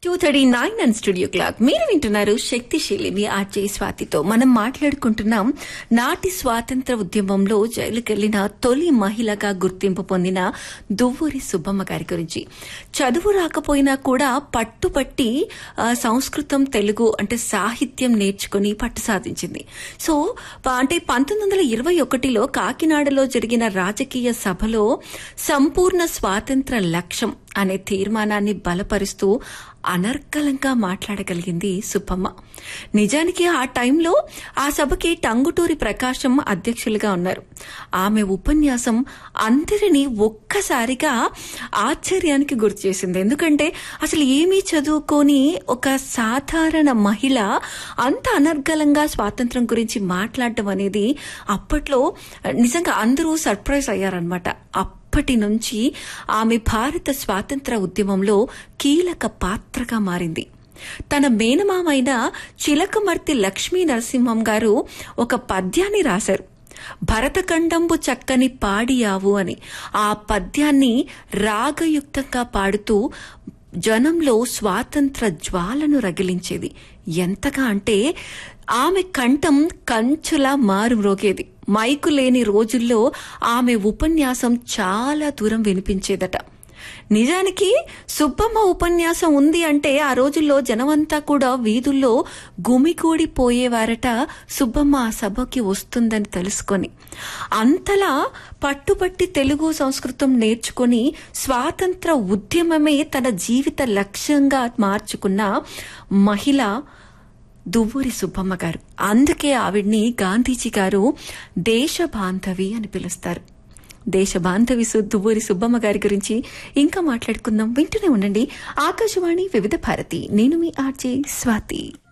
two thirty nine and studio clock మీరు వింటున్నారు శక్తిశీలి మీ ఆర్జే స్వాతితో మనం మాట్లాడుకుంటున్నాం నాటి స్వాతంత్ర ఉద్యమంలో జైలుకెళ్లిన తొలి మహిళగా గుర్తింపు పొందిన దువ్వూరి సుబ్బమ్మ గారి గురించి చదువు రాకపోయినా కూడా పట్టుపట్టి ఆ, సంస్కృతం తెలుగు అంటే సాహిత్యం నేర్చుకుని పట్టు సాధించింది సో ప- అంటే పంతొమ్మిది వందల ఇరవై ఒకటిలో కాకినాడలో జరిగిన రాజకీయ సభలో సంపూర్ణ స్వాతంత్ర లక్ష్యం అనే తీర్మానాన్ని బలపరుస్తూ అనర్గళంగా మాట్లాడగలిగింది సుబ్బమ్మ నిజానికి ఆ టైంలో ఆ సభకి టంగుటూరి ప్రకాశం అధ్యక్షులుగా ఉన్నారు ఆమె ఉపన్యాసం అందరినీ ఒక్కసారిగా ఆశ్చర్యానికి గురి చేసింది ఎందుకంటే అసలు ఏమీ చదువుకొని ఒక సాధారణ మహిళ అంత అనర్గళంగా స్వాతంత్రం గురించి మాట్లాడడం అనేది అప్పట్లో నిజంగా అందరూ సర్ప్రైజ్ అయ్యారనమాట అప్పటి నుంచి ఆమె భారత స్వాతంత్ర ఉద్యమంలో కీలక పాత్రగా మారింది తన మేనమామైన చిలకమర్తి లక్ష్మీ నరసింహం గారు ఒక పద్యాన్ని రాశారు భరతఖండంబు చక్కని పాడియావు అని ఆ పద్యాన్ని రాగయుక్తంగా పాడుతూ జనంలో స్వాతంత్ర జ్వాలను రగిలించేది ఎంతగా అంటే ఆమె కంఠం కంచులా మారుమ్రోగేది మైకు లేని రోజుల్లో ఆమె ఉపన్యాసం చాలా దూరం వినిపించేదట నిజానికి సుబ్బమ్మ ఉపన్యాసం ఉంది అంటే ఆ రోజుల్లో జనమంతా కూడా వీధుల్లో గుమికూడిపోయేవారట సుబ్బమ్మ ఆ సభకి వస్తుందని తెలుసుకొని అంతలా పట్టుబట్టి తెలుగు సంస్కృతం నేర్చుకొని స్వాతంత్ర ఉద్యమమే తన జీవిత లక్ష్యంగా మార్చుకున్న మహిళ దువ్వూరి సుబ్బమ్మ గారు అందుకే ఆవిడ్ని గాంధీజీ గారు దేశ బాంధవి అని పిలుస్తారు దేశ బాంధవి సు- దువ్వూరి సుబ్బమ్మ గారి గురించి ఇంకా మాట్లాడుకుందాం వింటూనే ఉండండి ఆకాశవాణి వివిధ భారతి నేను మీ ఆర్జే స్వాతి